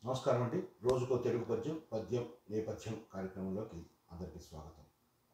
నమస్కారం అండి రోజుకో తెలుగు పద్యం పద్యం నేపథ్యం కార్యక్రమంలోకి అందరికీ స్వాగతం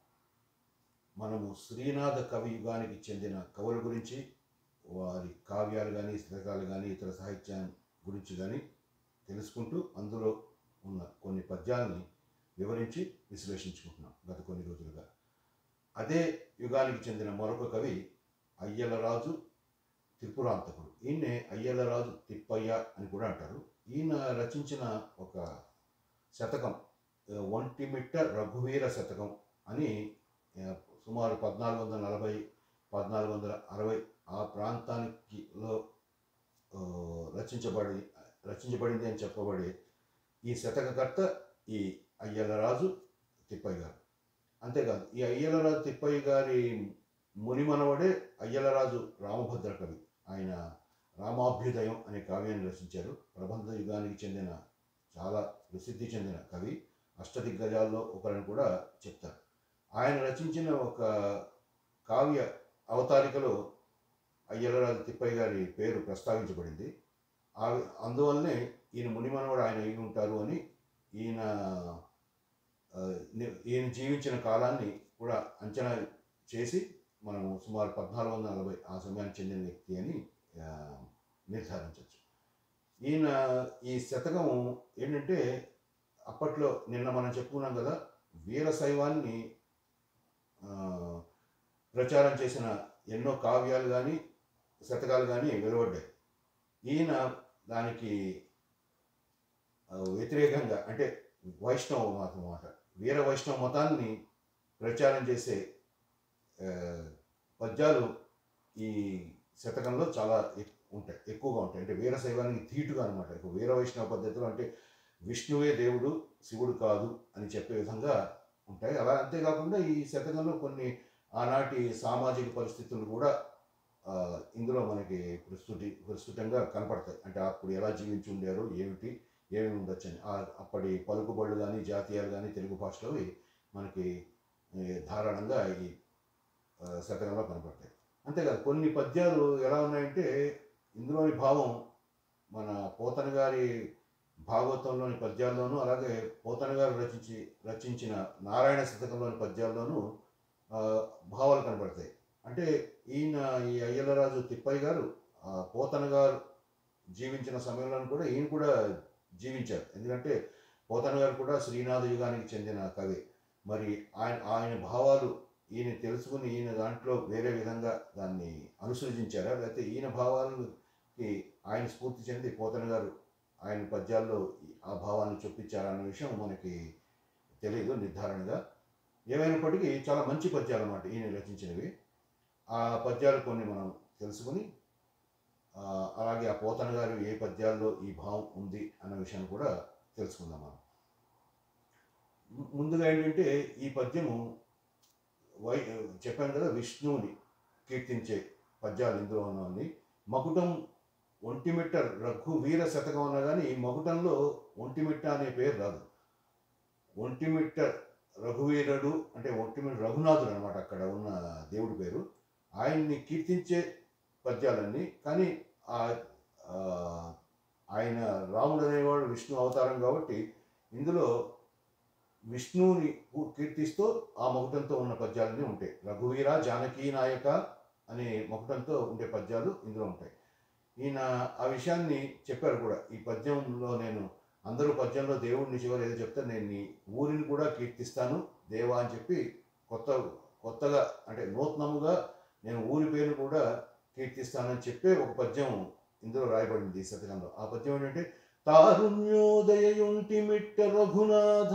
మనము శ్రీనాథ కవి యుగానికి చెందిన కవుల గురించి వారి కావ్యాలు కానీ శతకాలు కానీ ఇతర సాహిత్యం గురించి కానీ తెలుసుకుంటూ అందులో ఉన్న కొన్ని పద్యాలని వివరించి విశ్లేషించుకుంటున్నాం గత కొన్ని రోజులుగా అదే యుగానికి చెందిన మరొక కవి అయ్యలరాజు త్రిపురాంతకుడు ఈయన్నే అయ్యలరాజు తిప్పయ్య అని కూడా అంటారు ఈయన రచించిన ఒక శతకం ఆ, ఒంటిమిట్ట రఘువీర శతకం అని ఆ, సుమారు పద్నాలుగు వందల నలభై పద్నాలుగు వందల అరవై ఆ ప్రాంతానికి లో ఆ, రచించబడి రచించబడింది అని చెప్పబడే ఈ శతకకర్త ఈ అయ్యలరాజు తిప్పయ్య గారు అంతేకాదు ఈ అయ్యలరాజు తిప్పయ్య గారి మునిమనవడే అయ్యలరాజు రామభద్ర కవి ఆయన రామాభ్యుదయం అనే కావ్యాన్ని రచించారు ప్రబంధ యుగానికి చెందిన చాలా ప్రసిద్ధి చెందిన కవి అష్టదిగ్గజాల్లో ఒకరని కూడా చెప్తారు ఆయన రచించిన ఒక కావ్య అవతారికలో అయ్యలరాజు తిప్పయ్య గారి పేరు ప్రస్తావించబడింది ఆ అందువల్లనే ఈయన మునిమనవడు ఆయన అయి ఉంటారు అని ఈయన ఆ, ని- ఈయన జీవించిన కాలాన్ని కూడా అంచనా చేసి మనము సుమారు పద్నాలుగు వందల నలభై ఆ సమయానికి చెందిన వ్యక్తి అని ఆ, నిర్ధారించవచ్చు ఈయన ఈ శతకం ఏంటంటే అప్పట్లో నిన్న మనం చెప్పుకున్నాం కదా వీరశైవాన్ని ఆ, ప్రచారం చేసిన ఎన్నో కావ్యాలు కానీ శతకాలు కానీ వెలువడ్డాయి ఈయన దానికి ఆ, వ్యతిరేకంగా అంటే వైష్ణవ మతం మాట వీర వైష్ణవ మతాన్ని ప్రచారం చేసే ఆ, పద్యాలు ఈ శతకంలో చాలా ఎక్- ఉంటాయి ఎక్కువగా ఉంటాయి అంటే వీరశైవానికి ధీటుగా అనమాట ఇప్పుడు వీర వైష్ణవ పద్ధతిలో అంటే విష్ణువే దేవుడు శివుడు కాదు అని చెప్పే విధంగా ఉంటాయి అలా అంతేకాకుండా ఈ శతకంలో కొన్ని ఆనాటి సామాజిక పరిస్థితులు కూడా ఆ, ఇందులో మనకి ప్రస్తుతి ప్రస్తుతంగా కనపడతాయి అంటే అప్పుడు ఎలా జీవించి ఉండారు ఏమిటి ఏమి ఉండొచ్చని ఆ- అప్పటి పలుకుబళ్ళు కానీ జాతీయాలు కానీ తెలుగు భాషలో మనకి ఏ, ధారాళంగా ఈ ఆ, శతకంలో కనపడతాయి అంతేకాదు కొన్ని పద్యాలు ఎలా ఉన్నాయంటే ఇందులోని భావం మన పోతన గారి భాగవతంలోని పద్యాల్లోనూ అలాగే పోతన గారు రచించి రచించిన నారాయణ శతకంలోని పద్యాల్లోనూ ఆ, భావాలు కనపడతాయి అంటే ఈయన ఈ అయ్యలరాజు తిప్పయ్య గారు ఆ, పోతన గారు జీవించిన సమయంలో కూడా ఈయన కూడా జీవించారు ఎందుకంటే పోతన గారు కూడా శ్రీనాథ యుగానికి చెందిన కవి మరి ఆయన ఆయన భావాలు ఈయన తెలుసుకుని ఈయన దాంట్లో వేరే విధంగా దాన్ని అనుసృజించారా లేకపోతే ఈయన భావాలకి ఆయన స్ఫూర్తి చెంది పోతన గారు ఆయన పద్యాల్లో ఆ భావాన్ని చొప్పించారా అనే విషయం మనకి తెలియదు నిర్ధారణగా ఏమైనప్పటికీ చాలా మంచి పద్యాలు అన్నమాట ఈయన రచించినవి ఆ పద్యాలు కొన్ని మనం తెలుసుకుని ఆ, అలాగే ఆ పోతన గారు ఏ పద్యాల్లో ఈ భావం ఉంది అన్న విషయాన్ని కూడా తెలుసుకుందాం మనం ము- ముందుగా ఏంటంటే ఈ పద్యము వై చెప్పాను కదా విష్ణువుని కీర్తించే పద్యాలు ఇందులో ఉన్నవన్నీ మకుటం ఒంటిమిట్ట రఘువీర శతకం అన్నా కానీ ఈ మకుటంలో ఒంటిమిట్ట అనే పేరు రాదు ఒంటిమిట్ట రఘువీరుడు అంటే ఒంటిమిట్ట రఘునాథుడు అనమాట అక్కడ ఉన్న దేవుడి పేరు ఆయన్ని కీర్తించే పద్యాలన్నీ కానీ ఆ ఆ, ఆయన రాముడు అనేవాడు విష్ణు అవతారం కాబట్టి ఇందులో విష్ణువుని కు- కీర్తిస్తూ ఆ మొకటంతో ఉన్న పద్యాలన్నీ ఉంటాయి రఘువీర జానకీ నాయక అనే మొకటంతో ఉండే పద్యాలు ఇందులో ఉంటాయి ఈయన ఆ విషయాన్ని చెప్పారు కూడా ఈ పద్యంలో నేను అందరూ పద్యంలో దేవుడిని చివరి ఏదో చెప్తే నేను నీ ఊరిని కూడా కీర్తిస్తాను దేవా అని చెప్పి కొత్త కొత్తగా అంటే నూతనముగా నేను ఊరి పేరు కూడా కీర్తిస్తానని చెప్పే ఒక పద్యం ఇందులో రాయబడింది ఈ శతకంలో ఆ పద్యం ఏంటంటే తారుణ్యోదయుంటి మిట్ట రఘునాథ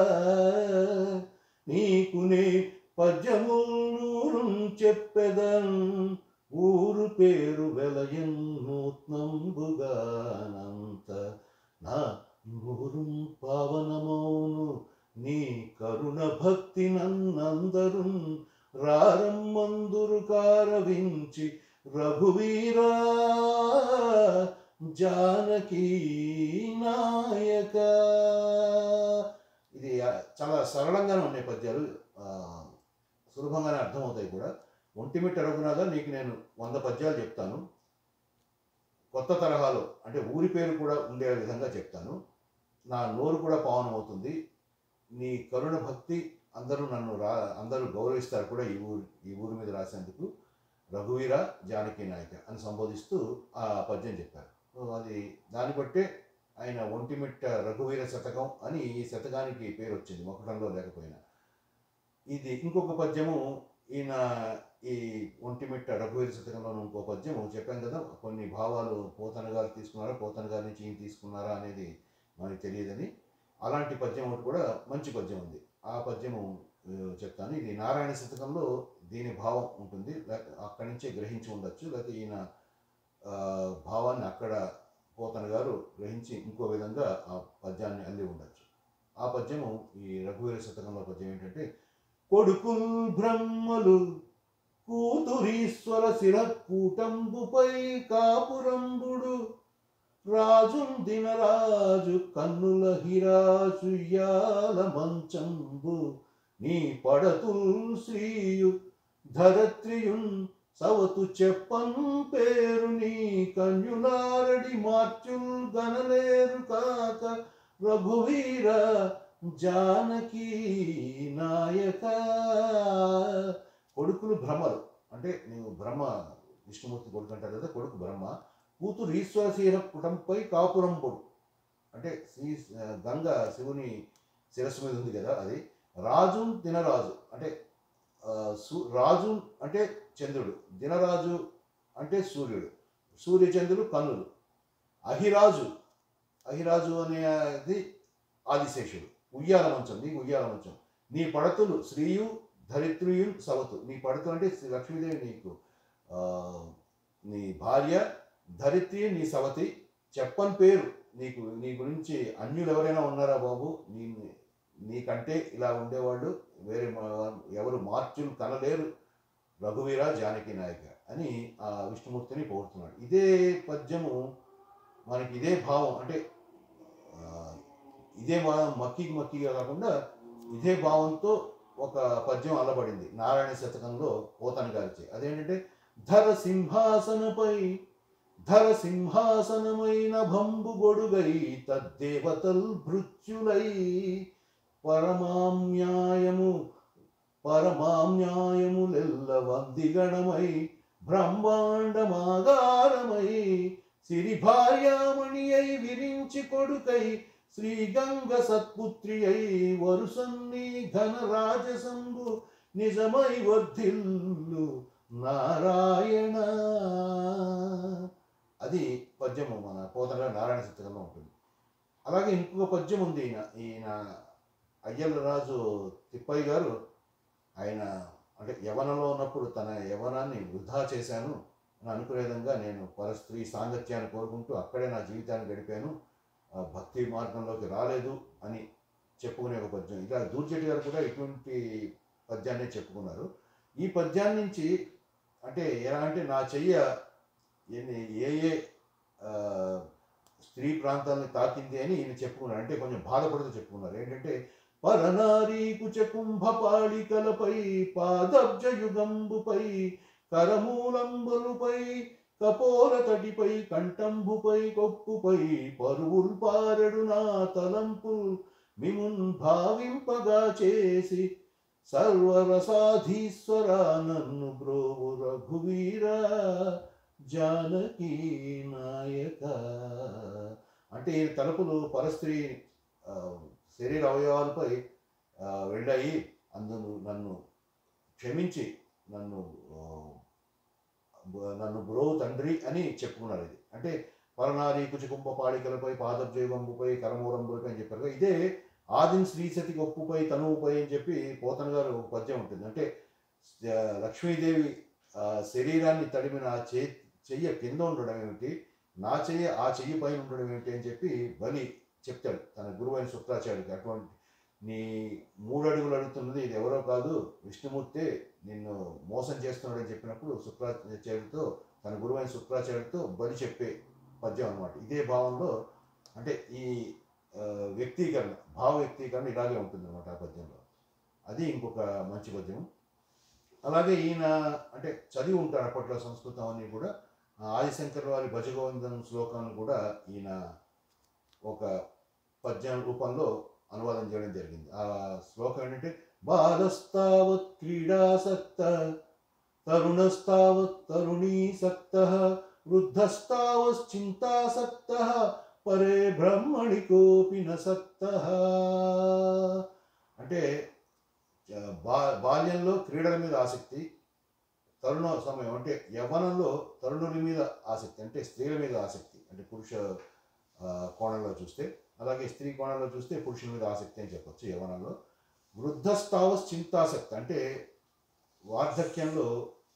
నీకునే పద్యములు చెప్పెదన్ ఊరు పేరు వెలయన్ నూత్నంబుగానంత నా ఊరు పావనమౌను నీ కరుణ భక్తి నన్నందరు రారమ్మందురు కారవించి రఘువీరా జానకి నాయక ఇది ఆ, చాలా సరళంగానే ఉన్నాయి పద్యాలు ఆ, సులభంగానే అర్థమవుతాయి కూడా ఒంటిమిట్ట రఘునాథ నీకు నేను వంద పద్యాలు చెప్తాను కొత్త తరహాలో అంటే ఊరి పేరు కూడా ఉండే విధంగా చెప్తాను నా నోరు కూడా పావనమవుతుంది నీ కరుణ భక్తి అందరూ నన్ను రా అందరూ గౌరవిస్తారు కూడా ఈ ఊరు ఈ ఊరి మీద రాసేందుకు రఘువీర జానకి నాయక అని సంబోధిస్తూ ఆ పద్యం చెప్పారు సో అది దాన్ని బట్టే ఆయన ఒంటిమిట్ట రఘువీర శతకం అని ఈ శతకానికి పేరు వచ్చింది మొక్కడంలో లేకపోయినా ఇది ఇంకొక పద్యము ఈయన ఈ ఒంటిమిట్ట రఘువీర శతకంలో ఇంకో పద్యము చెప్పాం కదా కొన్ని భావాలు పోతన గారు తీసుకున్నారా పోతన గారి నుంచి ఈయన తీసుకున్నారా అనేది మనకి తెలియదని అలాంటి పద్యం ఒకటి కూడా మంచి పద్యం ఉంది ఆ పద్యము ఆ, చెప్తాను ఇది నారాయణ శతకంలో దీని భావం ఉంటుంది లేక అక్కడి నుంచే గ్రహించి ఉండొచ్చు లేకపోతే ఈయన ఆ, భావాన్ని అక్కడ పోతన గారు గ్రహించి ఇంకో విధంగా ఆ పద్యాన్ని అల్లి ఉండొచ్చు ఆ పద్యము ఈ రఘువీర శతకంలో పద్యం ఏంటంటే కొడుకుల్ బ్రహ్మలు కూతురీశ్వర శిర కూటంబుపై కాపురంబుడు రాజు దినరాజు కన్నుల హిరాచుయ్యాల మంచంబు నీ పడతుల్ శ్రీయు ధరత్రియున్ సవతు చెప్పన్ పేరు నీ కన్యులారడి మార్చుల్ గనలేరు కాక రఘువీర జానకి నాయక కొడుకులు భ్రమలు అంటే నీవు బ్రహ్మ విష్ణుమూర్తి కొడుకు అంటారు కదా కొడుకు బ్రహ్మ కూతురు ఈశ్వరశీల కుటంపై కాపురంపుడు అంటే శ్రీ గంగ శివుని శిరస్సు మీద ఉంది కదా అది రాజు దినరాజు అంటే ఆ, సు రాజు అంటే చంద్రుడు దినరాజు అంటే సూర్యుడు సూర్యచంద్రుడు కన్నులు అహిరాజు అహిరాజు అనేది ఆదిశేషుడు ఉయ్యాల మంచం నీ ఉయ్యాల మంచం నీ పడతులు శ్రీయు ధరిత్రియు సవతు నీ పడతులు అంటే శ్రీ లక్ష్మీదేవి నీకు ఆ, నీ భార్య ధరిత్రి నీ సవతి చెప్పని పేరు నీకు నీ గురించి అన్యులు ఎవరైనా ఉన్నారా బాబు నీ నీకంటే ఇలా ఉండేవాళ్ళు వేరే మా- ఎవరు మార్చులు కనలేరు రఘువీర జానకి నాయక అని ఆ విష్ణుమూర్తిని పోగొడుతున్నాడు ఇదే పద్యము మనకి ఇదే భావం అంటే ఆ, ఇదే భావం మక్కికి మక్కిగా కాకుండా ఇదే భావంతో ఒక పద్యం అల్లబడింది నారాయణ శతకంలో పోతన గారిచే అదేంటంటే ధర సింహాసనపై ధర సింహాసనమైన భంబు గొడుగై తద్దేవతల్ భృత్యులై పరమామ్యాయము పరమామ్యాయములెల్ల వందిగణమై బ్రహ్మాండమాగారమై సిరి భార్యామణి అయి విరించి కొడుకై శ్రీగంగ సత్పుత్రి అయి వరుసన్ని ఘన రాజసంబు నిజమై వర్ధిల్లు నారాయణ అది పద్యము మన పోతన నారాయణ శతకంలో ఉంటుంది అలాగే ఇంకొక పద్యం ఉంది ఈయన ఈయన అయ్యల రాజు తిప్పయ్య గారు ఆయన అంటే యవనంలో ఉన్నప్పుడు తన యవనాన్ని వృధా చేశాను అని అనుకునే విధంగా నేను పరస్త్రీ సాంగత్యాన్ని కోరుకుంటూ అక్కడే నా జీవితాన్ని గడిపాను ఆ భక్తి మార్గంలోకి రాలేదు అని చెప్పుకునే ఒక పద్యం ఇలా దూర్జటి గారు కూడా ఇటువంటి పద్యాన్నే చెప్పుకున్నారు ఈ పద్యాన్ని నుంచి అంటే ఎలా అంటే నా చెయ్య ఎన్ని ఏ ఏ ఆ, స్త్రీ ప్రాంతాలను తాకింది అని ఈయన చెప్పుకున్నారు అంటే కొంచెం బాధపడుతూ చెప్పుకున్నారు ఏంటంటే పరనారీ కుచకుంభపాళికలపై పాదబ్జయుగంబుపై కరమూలంబులపై కపోల తటిపై కంఠంబుపై కొప్పుపై పరువుల్ పారెడు నా తలంపు మిమున్ భావింపగా చేసి సర్వరసాధీశ్వర నన్ను బ్రోవు రఘువీర జానకి నాయక అంటే ఈ తలుపులు పరస్త్రీ ఆ, శరీర అవయవాలపై ఆ, వెళ్ళాయి అందును నన్ను క్షమించి నన్ను ఆ, బ- నన్ను బ్రో తండ్రి అని చెప్పుకున్నారు ఇది అంటే పరనారి కుచుకుంప పాడికలపై పాదబ్జైవంబుపై కరమూరంబులపై అని చెప్పారు కదా. ఇదే ఆదిన్ శ్రీసతి గొప్పుపై తనువుపై అని చెప్పి పోతన గారు ఒక పద్యం ఉంటుంది అంటే ఆ, లక్ష్మీదేవి ఆ, శరీరాన్ని తడిమిన ఆ చే చెయ్య కింద ఉండడం ఏమిటి నా చెయ్య ఆ చెయ్యి పైన ఉండడం ఏమిటి అని చెప్పి బలి చెప్తాడు తన గురువైన శుక్రాచార్యుడికి అటువంటి నీ మూడు అడుగులు అడుగుతున్నది ఇది ఎవరో కాదు విష్ణుమూర్తి నిన్ను మోసం చేస్తున్నాడని చెప్పినప్పుడు శుక్రాచార్యుడితో తన గురువైన శుక్రాచార్యుడితో బలి చెప్పే పద్యం అన్నమాట ఇదే భావంలో అంటే ఈ ఆ, వ్యక్తీకరణ భావ వ్యక్తీకరణ ఇలాగే ఉంటుంది అనమాట ఆ పద్యంలో అది ఇంకొక మంచి పద్యం అలాగే ఈయన అంటే చదివి ఉంటారు అప్పట్లో సంస్కృతం అని కూడా ఆ ఆదిశంకర్ వారి భజగోవిందం శ్లోకాన్ని కూడా ఈయన ఒక పద్యం రూపంలో అనువాదం చేయడం జరిగింది ఆ శ్లోకం ఏంటంటే బాలస్తావత్ క్రీడాసక్త తరుణస్తావత్ తరుణీసక్త వృద్ధస్తావశ్చింతాసక్త పరే బ్రహ్మణి కోపి నసక్త అంటే ఆ, బా బాల్యంలో క్రీడల మీద ఆసక్తి తరుణ సమయం అంటే యవ్వనంలో తరుణుల మీద ఆసక్తి అంటే స్త్రీల మీద ఆసక్తి అంటే పురుష ఆ, కోణంలో చూస్తే అలాగే స్త్రీ కోణంలో చూస్తే పురుషుల మీద ఆసక్తి అని చెప్పొచ్చు యవ్వనంలో వృద్ధస్థావస్ చింతాసక్తి అంటే వార్ధక్యంలో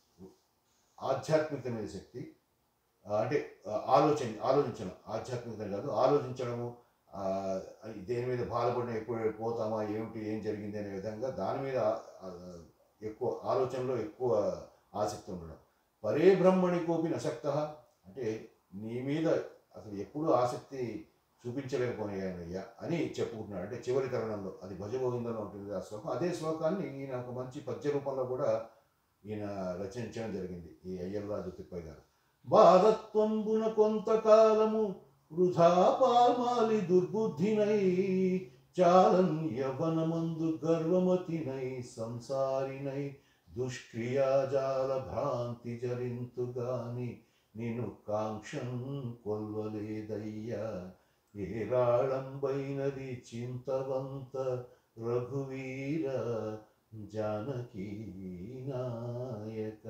ఆధ్యాత్మికత మీద శక్తి ఆ, అంటే ఆ, ఆలోచన ఆలోచించడం ఆధ్యాత్మికత కాదు ఆలోచించడము ఆ, దేని మీద బాధపడిన ఎప్పుడు పోతామా ఏమిటి ఏం జరిగింది అనే విధంగా దాని మీద ఆ, ఎక్కువ ఆలోచనలో ఎక్కువ ఆసక్తి ఉండడం పరే బ్రహ్మణి కోపి నసక్త అంటే నీ మీద అసలు ఎప్పుడు ఆసక్తి చూపించలేకపోయానయ్యా అని చెప్పుకుంటున్నాడు అంటే చివరి తరుణంలో అది భజగోవిందంలో ఉంటుంది ఆ శ్లోకం అదే శ్లోకాన్ని ఈయన ఒక మంచి పద్య రూపంలో కూడా ఈయన రచించడం జరిగింది ఈ అయ్యలరాజు తిప్పయ్య గారు బాలత్వంబున కొంతకాలము వృధా పాల్మాలి దుర్బుద్ధినై చాలన్ యవనమందు గర్వమతినై సంసారినై దుష్క్రియాజాల భ్రాంతి జరింతుగాని నేను కాంక్షం కొల్వలేదయ్యా ఏరాళంబైనది చింతవంత రఘువీర జానకీ నాయక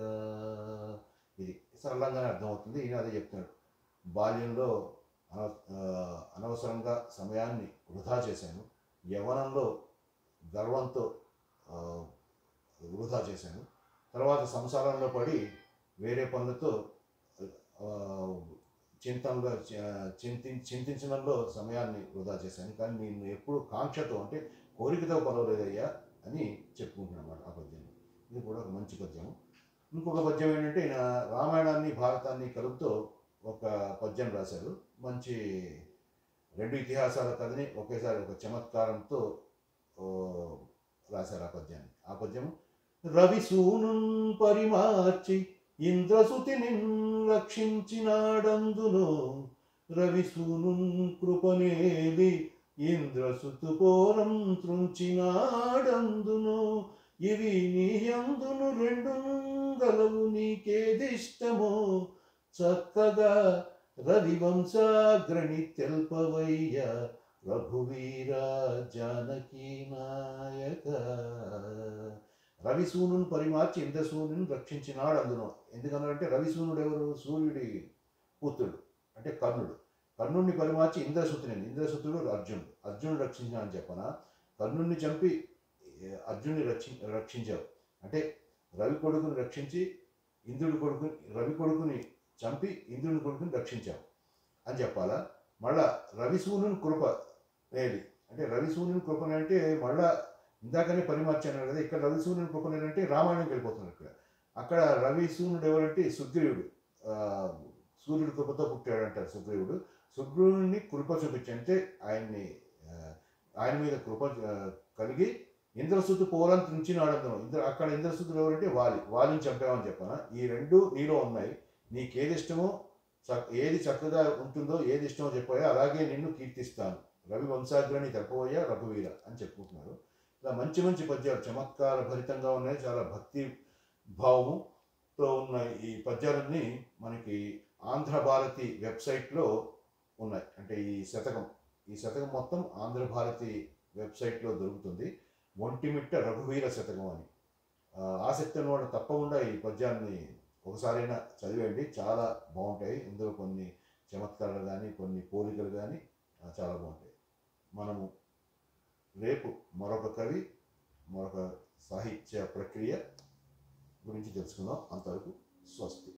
ఇది సరళంగానే అర్థమవుతుంది ఈయన అదే చెప్తున్నాడు బాల్యంలో అన ఆ, అనవసరంగా సమయాన్ని వృధా చేశాను యవనంలో గర్వంతో ఆ, వృధా చేశాను తర్వాత సంసారంలో పడి వేరే పనులతో ఆ, చింతనలో చ- చింతి చింతించడంలో సమయాన్ని వృధా చేశాను కానీ నేను ఎప్పుడు కాంక్షతో అంటే కోరికతో కొలవలేదయ్యా అని చెప్పుకుంటున్నాను అన్నమాట ఆ పద్యం ఇది కూడా ఒక మంచి పద్యం ఇంకొక పద్యం ఏంటంటే ఈయన రామాయణాన్ని భారతాన్ని కలుపుతూ ఒక పద్యం రాశారు మంచి రెండు ఇతిహాసాల కథని ఒకేసారి ఒక చమత్కారంతో ఓ, రాశారు ఆ పద్యాన్ని ఆ పద్యం రవిసూను పరిమార్చి ఇంద్రసుతిని రక్షించినాడందును రవిసూను కృపనేలి ఇంద్రసుతు పోరం త్రుంచినాడందును ఇవి నీయందును రెండు గలవు నీకేదిష్టమో చక్కగా రవివంశాగ్రణి తెల్పవయ్య రఘువీర జానకీ నాయక రవిసూనుని పరిమార్చి ఇంద్రసూనుని రక్షించినాడు అందును ఎందుకన్నారంటే రవిసూనుడు ఎవరు సూర్యుడి పుత్రుడు అంటే కర్ణుడు కర్ణుడిని పరిమార్చి ఇంద్రసుతుని ఇంద్రసుతుడు అర్జునుడు అర్జునుడు రక్షించిన అని చెప్పన కర్ణుడిని చంపి ఏ, అర్జునుని రక్షి రక్షించావు అంటే రవి కొడుకుని రక్షించి ఇంద్రుడి కొడుకుని రవి కొడుకుని చంపి ఇంద్రుని కొడుకుని రక్షించావు అని చెప్పాలా మళ్ళా రవిసూనుని కృప నేది అంటే రవిసూనుని కృపని అంటే మళ్ళా ఇందాకనే పరిమార్చాను కదా ఇక్కడ రవిసూనుని కృపని అంటే రామాయణంకి వెళ్ళిపోతున్నాడు ఇక్కడ అక్కడ రవిసూనుడు ఎవరంటే సుగ్రీవుడు ఆ, సూర్యుడి కృపతో పుట్టాడు అంటారు సుగ్రీవుడు సుగ్రీవుడిని కృప చూపించి అంటే ఆయన్ని ఆ, ఆయన మీద కృప ఆ, కలిగి ఇంద్రసుతు పోలం తుంచినాడు అందులో ఇంద్ర అక్కడ ఇంద్రసుతుడు ఎవరంటే వాలి వాలిని చంపామని చెప్పాను ఈ రెండు నీలో ఉన్నాయి నీకేది ఇష్టమో చక్ ఏది చక్కగా ఉంటుందో ఏది ఇష్టమో చెప్పాయో అలాగే నిన్ను కీర్తిస్తాను రవి వంశాగ్రని తెలపబోయా రఘువీర అని చెప్పుకుంటున్నారు ఇలా మంచి మంచి పద్యాలు చమత్కార భరితంగా ఉన్నాయి చాలా భక్తి భావముతో ఉన్న ఈ పద్యాలన్నీ మనకి ఆంధ్ర భారతి వెబ్సైట్లో ఉన్నాయి అంటే ఈ శతకం ఈ శతకం మొత్తం ఆంధ్ర భారతి వెబ్సైట్లో దొరుకుతుంది ఒంటిమిట్ట రఘువీర శతకం అని ఆ, ఆసక్తి ఉన్నవాడు తప్పకుండా ఈ పద్యాన్ని ఒకసారైనా చదివేయండి చాలా బాగుంటాయి ఇందులో కొన్ని చమత్కారాలు కానీ కొన్ని పోలికలు కానీ ఆ, చాలా బాగుంటాయి మనము రేపు మరొక కవి మరొక సాహిత్య ప్రక్రియ గురించి తెలుసుకుందాం అంతవరకు స్వస్తి